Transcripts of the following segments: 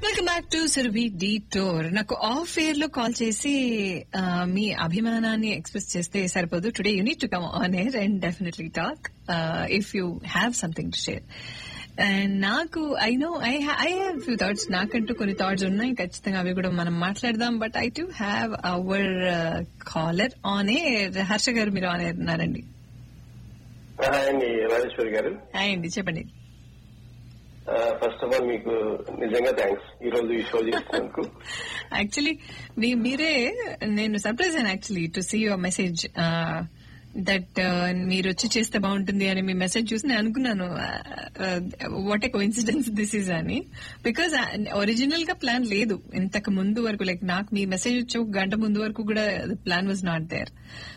Welcome back to Surabhi డి టోర్ నాకు ఆఫ్ ఎయిర్ లో కాల్ చేసి ఆ, మీ అభిమానాన్ని ఎక్స్ప్రెస్ చేస్తే సరిపోదు today you need to come on air and definitely talk if you have something to share and నాకు I know I I have few thoughts నాకంటూ కొన్ని థాట్స్ ఉన్నాయి ఖచ్చితంగా అవి కూడా మనం మాట్లాడదాం but I to have our caller on air Harsha garu మీరు ఆన్ ఎయిర్ ఉన్నారండి హాయ్ అండి రాజేశ్వరి గారు హాయ్ అండి చెప్పండి ఫస్ట్ ఆఫ్ ఆల్ మీకు నిజంగా థ్యాంక్స్ ఈ రోజు ఈ షో చేసినందుకు యాక్చువల్లీ మీరే నేను సర్ప్రైజ్ అయినా actually to see your message that మీరు వచ్చి చేస్తే బాగుంటుంది అని మీ మెసేజ్ చూసి నేను అనుకున్నాను what a coincidence this is అని బికాస్ ఒరిజినల్ గా ప్లాన్ లేదు ఇంతకు ముందు వరకు లైక్ నాకు మీ మెసేజ్ వచ్చే ఒక గంట ముందు వరకు కూడా plan was not there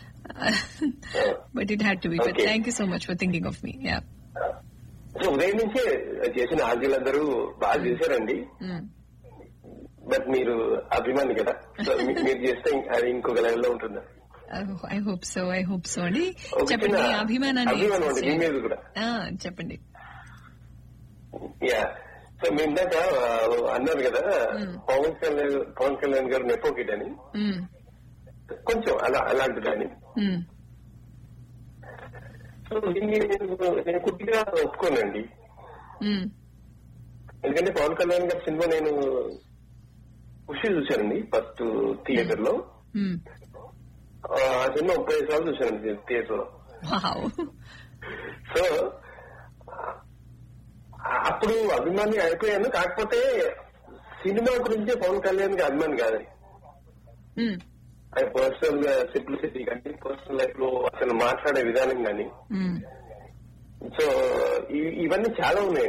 but it had to be but Okay. Thank you so much for thinking of me yeah so ఉదయం నుంచే చేసిన ఆర్జీలందరూ బాగా చేశారండి బట్ మీరు అభిమాని కదా సో మీ- మీరు చేస్తే ఇం- అది ఇంకొక లెవెల్లో ఉంటుంది I hope so I hope so అండి ఒక చెప్పండి చిన్న మీ అభిమానాన్ని అభిమానం అండి, మీ express మీద కూడా. చేయండి. ఆ, చెప్పండి యా సో మీ ఇందాక ఆ, అన్నారు కదా పవన్ కళ్యాణ్ పవన్ కళ్యాణ్ గారు నెపోకిట్ అని మ్మ్. కొంచెం అలా అలాంటిదని మ్మ్. సో దీన్ని నేను నేను కొద్దిగా ఒప్పుకోనండి మ్మ్. ఎందుకంటే పవన్ కళ్యాణ్ గారి సినిమా నేను ఖుషి చూశానండి ఫస్ట్ థియేటర్ లో మ్మ్. ఆ సినిమా ముప్పై ఐదు సార్లు చూశానండి థియేటర్ లో వావ్ సో ఆ- అప్పుడు అభిమాని అయిపోయాను కాకపోతే సినిమా గురించి పవన్ కళ్యాణ్ కి అభిమాని కాదండి మ్మ్. అది పర్సనల్ సింప్లిసిటీ కానీ పర్సనల్ లైఫ్ లో అసలు మాట్లాడే విధానం కానీ మ్మ్. సో ఇ- ఇవన్నీ చాలా ఉన్నాయి